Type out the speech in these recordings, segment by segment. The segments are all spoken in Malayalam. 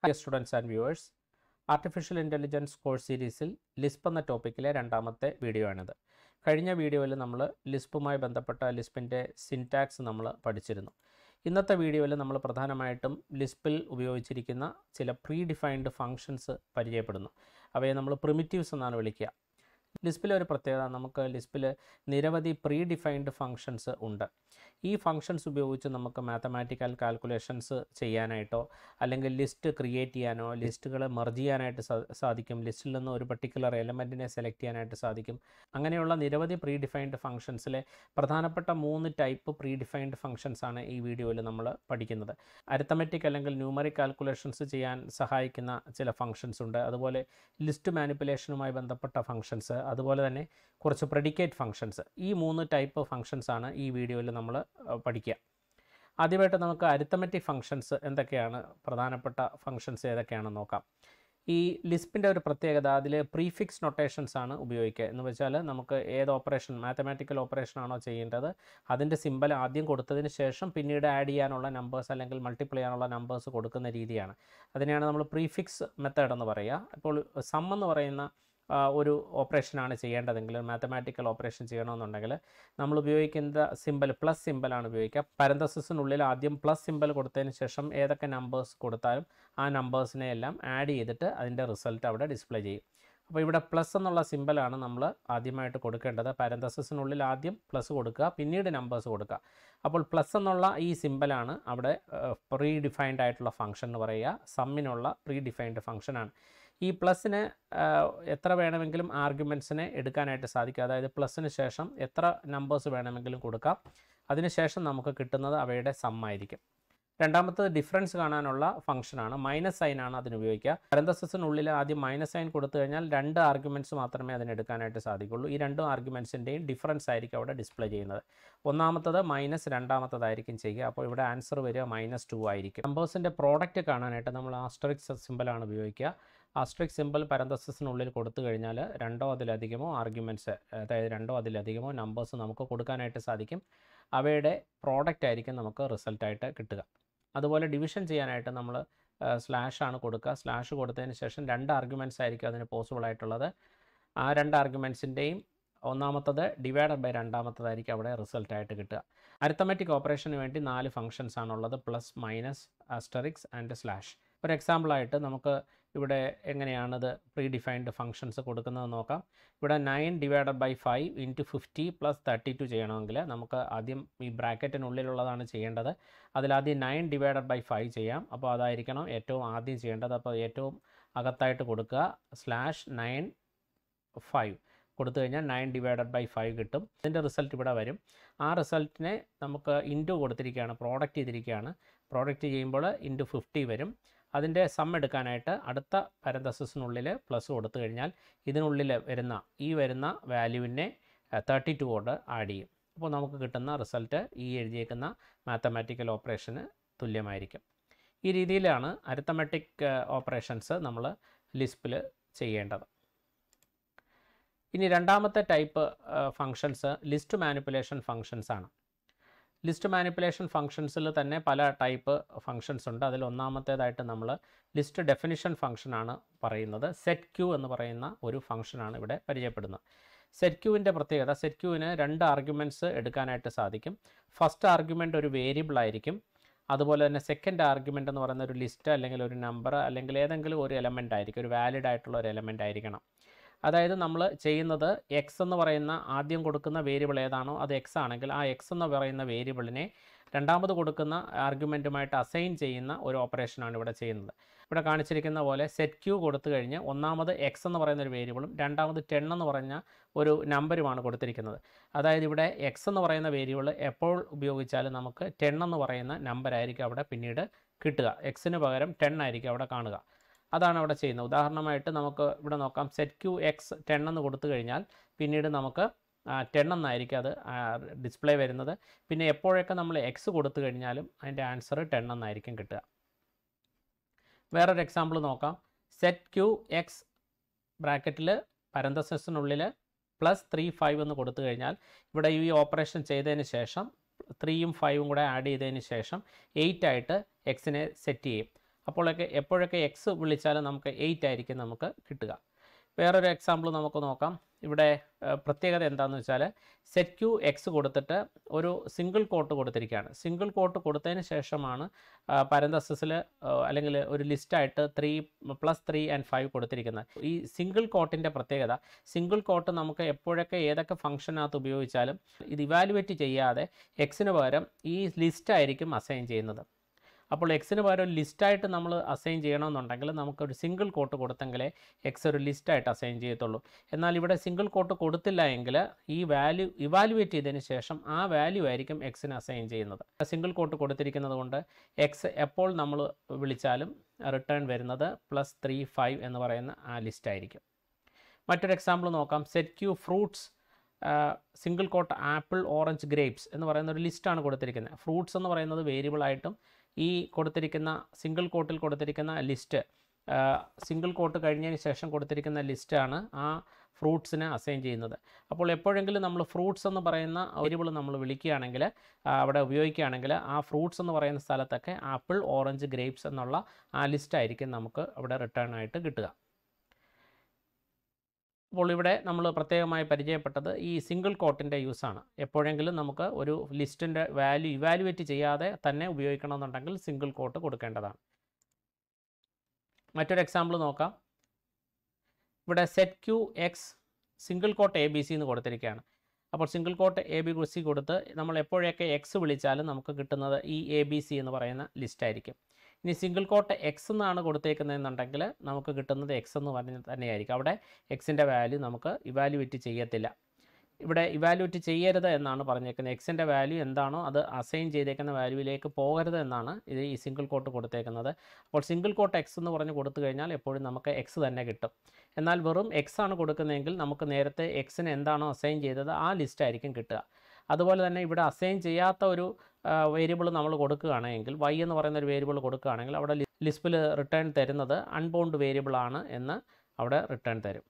hi students and viewers artificial intelligence course സീരീസിൽ ലിസ്പ് എന്ന ടോപ്പിക്കിലെ രണ്ടാമത്തെ വീഡിയോ ആണിത് കഴിഞ്ഞ വീഡിയോയിൽ നമ്മൾ ലിസ്പുമായി ബന്ധപ്പെട്ട ലിസ്പിൻ്റെ സിൻടാക്സ് നമ്മൾ പഠിച്ചിരുന്നു ഇന്നത്തെ വീഡിയോയിൽ നമ്മൾ പ്രധാനമായിട്ടും ലിസ്പിൽ ഉപയോഗിച്ചിരിക്കുന്ന ചില പ്രീ ഡിഫൈൻഡ് ഫങ്ഷൻസ് പരിചയപ്പെടുന്നു അവയെ നമ്മൾ പ്രിമിറ്റീവ്സ് എന്നാണ് വിളിക്കുക ലിസ്പിലെ ഒരു പ്രത്യേകത നമുക്ക് ലിസ്പിൽ നിരവധി പ്രീ ഡിഫൈൻഡ് ഫങ്ഷൻസ് ഉണ്ട് ഈ ഫങ്ഷൻസ് ഉപയോഗിച്ച് നമുക്ക് മാത്തമാറ്റിക്കൽ കാൽക്കുലേഷൻസ് ചെയ്യാനായിട്ടോ അല്ലെങ്കിൽ ലിസ്റ്റ് ക്രിയേറ്റ് ചെയ്യാനോ ലിസ്റ്റുകൾ മെർജ് ചെയ്യാനായിട്ട് സാ- സാധിക്കും ലിസ്റ്റിൽ നിന്ന് ഒരു പർട്ടിക്കുലർ എലമെൻറ്റിനെ സെലക്ട് ചെയ്യാനായിട്ട് സാധിക്കും അങ്ങനെയുള്ള നിരവധി പ്രീ ഡിഫൈൻഡ് ഫങ്ഷൻസിലെ പ്രധാനപ്പെട്ട മൂന്ന് ടൈപ്പ് പ്രീ ഡിഫൈൻഡ് ഫങ്ഷൻസ് ആണ് ഈ വീഡിയോയിൽ നമ്മൾ പഠിക്കുന്നത് അരിത്തമെറ്റിക് അല്ലെങ്കിൽ ന്യൂമറിക് കാൽക്കുലേഷൻസ് ചെയ്യാൻ സഹായിക്കുന്ന ചില ഫങ്ഷൻസ് ഉണ്ട് അതുപോലെ ലിസ്റ്റ് മാനിപ്പുലേഷനുമായി ബന്ധപ്പെട്ട ഫങ്ഷൻസ് അതുപോലെ തന്നെ കുറച്ച് പ്രെഡിക്കേറ്റ് ഫങ്ഷൻസ് ഈ മൂന്ന് ടൈപ്പ് ഫങ്ഷൻസ് ആണ് ഈ വീഡിയോയിൽ നമ്മൾ അഹ്, പഠിക്കുക ആദ്യമായിട്ട് നമുക്ക് അരിത്തമെറ്റിക് ഫങ്ഷൻസ് എന്തൊക്കെയാണ് പ്രധാനപ്പെട്ട ഫങ്ഷൻസ് ഏതൊക്കെയാണെന്ന് നോക്കാം ഈ ലിസ്പിൻ്റെ ഒരു പ്രത്യേകത അതിൽ പ്രീഫിക്സ് നൊട്ടേഷൻസ് ആണ് ഉപയോഗിക്കുക എന്ന് വെച്ചാൽ നമുക്ക് ഏത് ഓപ്പറേഷൻ മാത്തമാറ്റിക്കൽ ഓപ്പറേഷൻ ആണോ ചെയ്യേണ്ടത് അതിൻ്റെ സിമ്പൽ ആദ്യം കൊടുത്തതിന് ശേഷം പിന്നീട് ആഡ് ചെയ്യാനുള്ള നമ്പേഴ്സ് അല്ലെങ്കിൽ മൾട്ടിപ്ലൈ ചെയ്യാനുള്ള നമ്പേഴ്സ് കൊടുക്കുന്ന രീതിയാണ് അതിനെയാണ് നമ്മൾ പ്രീഫിക്സ് മെത്തേഡ് എന്ന് പറയുക ഇപ്പോൾ സം എന്ന് പറയുന്ന ആ, ഒരു ഓപ്പറേഷനാണ് ചെയ്യേണ്ടതെങ്കിൽ മാത്തമാറ്റിക്കൽ ഓപ്പറേഷൻ ചെയ്യണമെന്നുണ്ടെങ്കിൽ നമ്മൾ ഉപയോഗിക്കുന്ന സിമ്പൽ പ്ലസ് സിമ്പലാണ് ഉപയോഗിക്കുക പരന്തസിനുള്ളിൽ ആദ്യം പ്ലസ് സിമ്പൽ കൊടുത്തതിന് ശേഷം ഏതൊക്കെ നമ്പേഴ്സ് കൊടുത്താലും ആ നമ്പേഴ്സിനെ എല്ലാം ആഡ് ചെയ്തിട്ട് അതിൻ്റെ റിസൾട്ട് അവിടെ ഡിസ്പ്ലേ ചെയ്യും അപ്പോൾ ഇവിടെ പ്ലസ് എന്നുള്ള സിമ്പലാണ് നമ്മൾ ആദ്യമായിട്ട് കൊടുക്കേണ്ടത് പാരന്തസിനുള്ളിൽ ആദ്യം പ്ലസ് കൊടുക്കുക പിന്നീട് നമ്പേഴ്സ് കൊടുക്കുക അപ്പോൾ പ്ലസ് എന്നുള്ള ഈ സിമ്പലാണ് അവിടെ പ്രീ ഡിഫൈൻഡ് ആയിട്ടുള്ള ഫംഗ്ഷൻ എന്ന് പറയുക സമ്മിനുള്ള പ്രീ ഡിഫൈൻഡ് ഫംഗ്ഷനാണ് ഈ പ്ലസ്സിന് എത്ര വേണമെങ്കിലും ആർഗ്യുമെൻറ്റ്സിനെ എടുക്കാനായിട്ട് സാധിക്കും അതായത് പ്ലസ്സിന് ശേഷം എത്ര നമ്പേഴ്സ് വേണമെങ്കിലും കൊടുക്കാം അതിനുശേഷം നമുക്ക് കിട്ടുന്നത് അവയുടെ സമ്മായിരിക്കും രണ്ടാമത്തത് ഡിഫറൻസ് കാണാനുള്ള ഫംഗ്ഷനാണ് മൈനസ് സൈൻ ആണ് അതിന് ഉപയോഗിക്കുക പരന്തസിനുള്ളിൽ ആദ്യം മൈനസ് സൈൻ കൊടുത്തു കഴിഞ്ഞാൽ രണ്ട് ആർഗ്യുമെൻറ്റ്സ് മാത്രമേ അതിന് എടുക്കാനായിട്ട് സാധിക്കുള്ളൂ ഈ രണ്ട് ആർഗ്യുമെൻറ്റ്സിൻ്റെയും ഡിഫറൻസ് ആയിരിക്കും അവിടെ ഡിസ്പ്ലേ ചെയ്യുന്നത് ഒന്നാമത്തത് മൈനസ് രണ്ടാമത്തതായിരിക്കും ചെയ്യുക അപ്പോൾ ഇവിടെ ആൻസർ വരിക മൈനസ് ടു ആയിരിക്കും നമ്പേഴ്സിൻ്റെ പ്രോഡക്റ്റ് കാണാനായിട്ട് നമ്മൾ ആസ്ട്രിക്സ് സിമ്പിളാണ് ഉപയോഗിക്കുക ആസ്ട്രിക് സിമ്പിൾ പരന്തസിനുള്ളിൽ കൊടുത്തു കഴിഞ്ഞാൽ രണ്ടോ അതിലധികമോ ആർഗ്യുമെൻറ്റ്സ് അതായത് രണ്ടോ അതിലധികമോ നമ്പേഴ്സ് നമുക്ക് കൊടുക്കാനായിട്ട് സാധിക്കും അവയുടെ പ്രോഡക്റ്റ് ആയിരിക്കും നമുക്ക് റിസൾട്ടായിട്ട് കിട്ടുക അതുപോലെ ഡിവിഷൻ ചെയ്യാനായിട്ട് നമ്മൾ സ്ലാഷ് ആണ് കൊടുക്കുക സ്ലാഷ് കൊടുത്തതിന് ശേഷം രണ്ട് ആർഗ്യുമെൻറ്റ്സ് ആയിരിക്കും അതിന് പോസിബിൾ ആയിട്ടുള്ളത് ആ രണ്ട് ആർഗ്യുമെൻറ്റ്സിൻ്റെയും ഒന്നാമത്തത് ഡിവൈഡഡ് ബൈ രണ്ടാമത്തതായിരിക്കും അവിടെ റിസൾട്ടായിട്ട് കിട്ടുക അരിത്തമെറ്റിക് ഓപ്പറേഷന് വേണ്ടി നാല് ഫംഗ്ഷൻസ് ആണുള്ളത് plus minus asterisks and slash ഒരു എക്സാമ്പിളായിട്ട് നമുക്ക് ഇവിടെ എങ്ങനെയാണത് പ്രീ ഡിഫൈൻഡ് ഫംഗ്ഷൻസ് കൊടുക്കുന്നത് നോക്കാം ഇവിടെ nine divided by five into fifty plus thirty two ചെയ്യണമെങ്കിൽ നമുക്ക് ആദ്യം ഈ ബ്രാക്കറ്റിനുള്ളിലുള്ളതാണ് ചെയ്യേണ്ടത് അതിലാദ്യം നയൻ ഡിവൈഡഡ് ബൈ ഫൈവ് ചെയ്യാം അപ്പോൾ അതായിരിക്കണം ഏറ്റവും ആദ്യം ചെയ്യേണ്ടത് അപ്പോൾ ഏറ്റവും അകത്തായിട്ട് കൊടുക്കുക സ്ലാഷ് നയൻ ഫൈവ് കൊടുത്തു കഴിഞ്ഞാൽ നയൻ ഡിവൈഡഡ് ബൈ ഫൈവ് കിട്ടും ഇതിൻ്റെ റിസൾട്ട് ഇവിടെ വരും ആ റിസൾട്ടിനെ നമുക്ക് ഇൻറ്റു കൊടുത്തിരിക്കുകയാണ് പ്രോഡക്റ്റ് ചെയ്തിരിക്കുകയാണ് പ്രോഡക്റ്റ് ചെയ്യുമ്പോൾ ഇൻറ്റു ഫിഫ്റ്റി വരും അതിൻ്റെ സം എടുക്കാനായിട്ട് അടുത്ത പരന്തസിനുള്ളിൽ പ്ലസ് കൊടുത്തു കഴിഞ്ഞാൽ ഇതിനുള്ളിൽ വരുന്ന ഈ വരുന്ന വാല്യൂവിനെ തേർട്ടി ടു കൊണ്ട് ആഡ് ചെയ്യും അപ്പോൾ നമുക്ക് കിട്ടുന്ന റിസൾട്ട് ഈ എഴുതിയേക്കുന്ന മാത്തമാറ്റിക്കൽ ഓപ്പറേഷന് തുല്യമായിരിക്കും ഈ രീതിയിലാണ് അരിത്തമെറ്റിക് ഓപ്പറേഷൻസ് നമ്മൾ ലിസ്പിൽ ചെയ്യേണ്ടത് ഇനി രണ്ടാമത്തെ type functions list manipulation functions ആണ് ലിസ്റ്റ് മാനിപ്പുലേഷൻ ഫങ്ഷൻസിൽ തന്നെ പല ടൈപ്പ് ഫങ്ഷൻസ് ഉണ്ട് അതിൽ ഒന്നാമത്തേതായിട്ട് നമ്മൾ ലിസ്റ്റ് ഡെഫിനിഷൻ ഫങ്ഷനാണ് പറയുന്നത് സെറ്റ് ക്യൂ എന്ന് പറയുന്ന ഒരു ഫങ്ഷനാണ് ഇവിടെ പരിചയപ്പെടുന്നത് സെറ്റ് ക്യൂവിൻ്റെ പ്രത്യേകത സെറ്റ് ക്യൂവിന് രണ്ട് ആർഗ്യുമെൻറ്റ്സ് എടുക്കാനായിട്ട് സാധിക്കും ഫസ്റ്റ് ആർഗ്യുമെൻ്റ് ഒരു വേരിയബിൾ ആയിരിക്കും അതുപോലെ തന്നെ സെക്കൻഡ് ആർഗ്യുമെൻ്റ് എന്ന് പറയുന്ന ഒരു ലിസ്റ്റ് അല്ലെങ്കിൽ ഒരു നമ്പർ അല്ലെങ്കിൽ ഏതെങ്കിലും ഒരു എലമെൻ്റ് ആയിരിക്കും ഒരു വാലിഡ് ആയിട്ടുള്ള ഒരു എലമെൻ്റ് ആയിരിക്കണം അതായത് നമ്മൾ ചെയ്യുന്നത് എക്സ് എന്ന് പറയുന്ന ആദ്യം കൊടുക്കുന്ന വേരിയബിൾ ഏതാണോ അത് എക്സ് ആണെങ്കിൽ ആ എക്സ് എന്ന് പറയുന്ന വേരിയബിളിനെ രണ്ടാമത് കൊടുക്കുന്ന ആർഗ്യുമെൻറ്റുമായിട്ട് അസൈൻ ചെയ്യുന്ന ഒരു ഓപ്പറേഷനാണ് ഇവിടെ ചെയ്യുന്നത് ഇവിടെ കാണിച്ചിരിക്കുന്ന പോലെ സെറ്റ് ക്യൂ കൊടുത്തു കഴിഞ്ഞ് ഒന്നാമത് എക്സ് എന്ന് പറയുന്ന ഒരു വേരിയബിളും രണ്ടാമത് ടെൻ എന്ന് പറഞ്ഞ ഒരു നമ്പറുമാണ് കൊടുത്തിരിക്കുന്നത് അതായത് ഇവിടെ എക്സ് എന്ന് പറയുന്ന വേരിയബിൾ എപ്പോൾ ഉപയോഗിച്ചാലും നമുക്ക് ടെൻ എന്ന് പറയുന്ന നമ്പർ ആയിരിക്കും അവിടെ പിന്നീട് കിട്ടുക എക്സിന് പകരം ടെൻ ആയിരിക്കും അവിടെ കാണുക അതാണ് അവിടെ ചെയ്യുന്നത് ഉദാഹരണമായിട്ട് നമുക്ക് ഇവിടെ നോക്കാം സെറ്റ് ക്യൂ എക്സ് ടെൻ എന്ന് കൊടുത്തു കഴിഞ്ഞാൽ പിന്നീട് നമുക്ക് ടെൻ എന്നായിരിക്കും അത് ഡിസ്പ്ലേ വരുന്നത് പിന്നെ എപ്പോഴൊക്കെ നമ്മൾ എക്സ് കൊടുത്തു കഴിഞ്ഞാലും അതിൻ്റെ ആൻസർ ടെൻ എന്നായിരിക്കും കിട്ടുക വേറൊരു എക്സാമ്പിൾ നോക്കാം സെറ്റ് ക്യൂ എക്സ് ബ്രാക്കറ്റിൽ പരന്തസിനുള്ളിൽ പ്ലസ് ത്രീ ഫൈവ് എന്ന് കൊടുത്തു കഴിഞ്ഞാൽ ഇവിടെ ഈ ഓപ്പറേഷൻ ചെയ്തതിന് ശേഷം ത്രീയും ഫൈവും കൂടെ ആഡ് ചെയ്തതിന് ശേഷം എയ്റ്റ് ആയിട്ട് എക്സിനെ സെറ്റ് ചെയ്യും അപ്പോഴൊക്കെ എപ്പോഴൊക്കെ എക്സ് വിളിച്ചാലും നമുക്ക് എയ്റ്റ് ആയിരിക്കും നമുക്ക് കിട്ടുക വേറൊരു എക്സാമ്പിൾ നമുക്ക് നോക്കാം ഇവിടെ ഏഹ്, പ്രത്യേകത എന്താണെന്ന് വെച്ചാൽ സെറ്റ് ക്യൂ എക്സ് കൊടുത്തിട്ട് ഒരു സിംഗിൾ കോട്ട് കൊടുത്തിരിക്കുകയാണ് സിംഗിൾ കോട്ട് കൊടുത്തതിന് ശേഷമാണ് പരന്തസിൽ അല്ലെങ്കിൽ ഒരു ലിസ്റ്റായിട്ട് three plus three and five കൊടുത്തിരിക്കുന്നത് ഈ സിംഗിൾ കോട്ടിൻ്റെ പ്രത്യേകത സിംഗിൾ കോട്ട് നമുക്ക് എപ്പോഴൊക്കെ ഏതൊക്കെ ഫംഗ്ഷനകത്ത് ഉപയോഗിച്ചാലും ഇത് ഇവാലുവേറ്റ് ചെയ്യാതെ എക്സിന് പകരം ഈ ലിസ്റ്റായിരിക്കും അസൈൻ ചെയ്യുന്നത് അപ്പോൾ എക്സിന് പകരം ഒരു ലിസ്റ്റായിട്ട് നമ്മൾ അസൈൻ ചെയ്യണമെന്നുണ്ടെങ്കിൽ നമുക്കൊരു സിംഗിൾ കോട്ട് കൊടുത്തെങ്കിലേ എക്സ് ഒരു ലിസ്റ്റായിട്ട് അസൈൻ ചെയ്യത്തുള്ളൂ എന്നാൽ ഇവിടെ സിംഗിൾ കോട്ട് കൊടുത്തില്ല എങ്കിൽ ഈ വാല്യൂ ഇവാലുവേറ്റ് ചെയ്തതിന് ശേഷം ആ വാല്യൂ ആയിരിക്കും എക്സിന് അസൈൻ ചെയ്യുന്നത് സിംഗിൾ കോട്ട് കൊടുത്തിരിക്കുന്നത് കൊണ്ട് എക്സ് എപ്പോൾ നമ്മൾ വിളിച്ചാലും റിട്ടേൺ വരുന്നത് പ്ലസ് ത്രീ ഫൈവ് എന്ന് പറയുന്ന ആ ലിസ്റ്റ് ആയിരിക്കും മറ്റൊരു എക്സാമ്പിൾ നോക്കാം set Q fruits single quote apple orange grapes എന്ന് പറയുന്ന ഒരു ലിസ്റ്റാണ് കൊടുത്തിരിക്കുന്നത് ഫ്രൂട്ട്സ് എന്ന് പറയുന്നത് വേരിയബിൾ ആയിട്ടും ഈ കൊടുത്തിരിക്കുന്ന സിംഗിൾ കോട്ടിൽ കൊടുത്തിരിക്കുന്ന ലിസ്റ്റ് സിംഗിൾ കോട്ട് കഴിഞ്ഞതിന് ശേഷം കൊടുത്തിരിക്കുന്ന ലിസ്റ്റാണ് ആ ഫ്രൂട്ട്സിനെ അസൈൻ ചെയ്യുന്നത് അപ്പോൾ എപ്പോഴെങ്കിലും നമ്മൾ ഫ്രൂട്ട്സ് എന്ന് പറയുന്ന വേരിയബിൾ നമ്മൾ വിളിക്കുകയാണെങ്കിൽ ആ, അവിടെ ഉപയോഗിക്കുകയാണെങ്കിൽ ആ ഫ്രൂട്ട്സ് എന്ന് പറയുന്ന സ്ഥലത്തൊക്കെ ആപ്പിൾ ഓറഞ്ച് ഗ്രേപ്സ് എന്നുള്ള ആ ലിസ്റ്റായിരിക്കും നമുക്ക് അവിടെ റിട്ടേൺ ആയിട്ട് കിട്ടുക അപ്പോൾ ഇവിടെ നമ്മൾ പ്രത്യേകമായി പരിചയപ്പെട്ടത് ഈ സിംഗിൾ കോട്ടിൻ്റെ യൂസാണ് എപ്പോഴെങ്കിലും നമുക്ക് ഒരു ലിസ്റ്റിൻ്റെ വാല്യൂ ഇവാലുവേറ്റ് ചെയ്യാതെ തന്നെ ഉപയോഗിക്കണമെന്നുണ്ടെങ്കിൽ സിംഗിൾ കോട്ട് കൊടുക്കേണ്ടതാണ് മറ്റൊരു എക്സാമ്പിൾ നോക്കാം ഇവിടെ set Q X single quote A B C എന്ന് കൊടുത്തിരിക്കുകയാണ് അപ്പോൾ single quote A B C കൊടുത്ത് നമ്മൾ എപ്പോഴൊക്കെ എക്സ് വിളിച്ചാലും നമുക്ക് കിട്ടുന്നത് ഈ എ ബി സി എന്ന് പറയുന്ന ലിസ്റ്റ് ആയിരിക്കും ഇനി സിംഗിൾ കോട്ട് എക്സ് എന്നാണ് കൊടുത്തേക്കുന്നതെന്നുണ്ടെങ്കിൽ നമുക്ക് കിട്ടുന്നത് എക്സ് എന്ന് പറഞ്ഞ് തന്നെയായിരിക്കും അവിടെ എക്സിൻ്റെ വാല്യൂ നമുക്ക് ഇവാലുവേറ്റ് ചെയ്യത്തില്ല ഇവിടെ ഇവാലുവേറ്റ് ചെയ്യരുത് എന്നാണ് പറഞ്ഞേക്കുന്നത് എക്സിൻ്റെ വാല്യൂ എന്താണോ അത് അസൈൻ ചെയ്തേക്കുന്ന വാല്യൂവിലേക്ക് പോകരുത് എന്നാണ് ഇത് ഈ സിംഗിൾ കോട്ട് കൊടുത്തേക്കുന്നത് അപ്പോൾ സിംഗിൾ കോട്ട് എക്സ് എന്ന് പറഞ്ഞ് കൊടുത്തു കഴിഞ്ഞാൽ എപ്പോഴും നമുക്ക് എക്സ് തന്നെ കിട്ടും എന്നാൽ വെറും എക്സ് ആണ് കൊടുക്കുന്നതെങ്കിൽ നമുക്ക് നേരത്തെ എക്സിന് എന്താണോ അസൈൻ ചെയ്തത് ആ ലിസ്റ്റ് ആയിരിക്കും കിട്ടുക അതുപോലെ തന്നെ ഇവിടെ അസൈൻ ചെയ്യാത്ത ഒരു വേരിയബിൾ നമ്മൾ കൊടുക്കുകയാണെങ്കിൽ വൈ എന്ന് പറയുന്ന ഒരു വേരിയബിൾ കൊടുക്കുകയാണെങ്കിൽ അവിടെ ലിസ്റ്റിൽ റിട്ടേൺ തരുന്നത് അൺബൗണ്ട് വേരിയബിൾ ആണ് എന്ന് അവിടെ റിട്ടേൺ തരും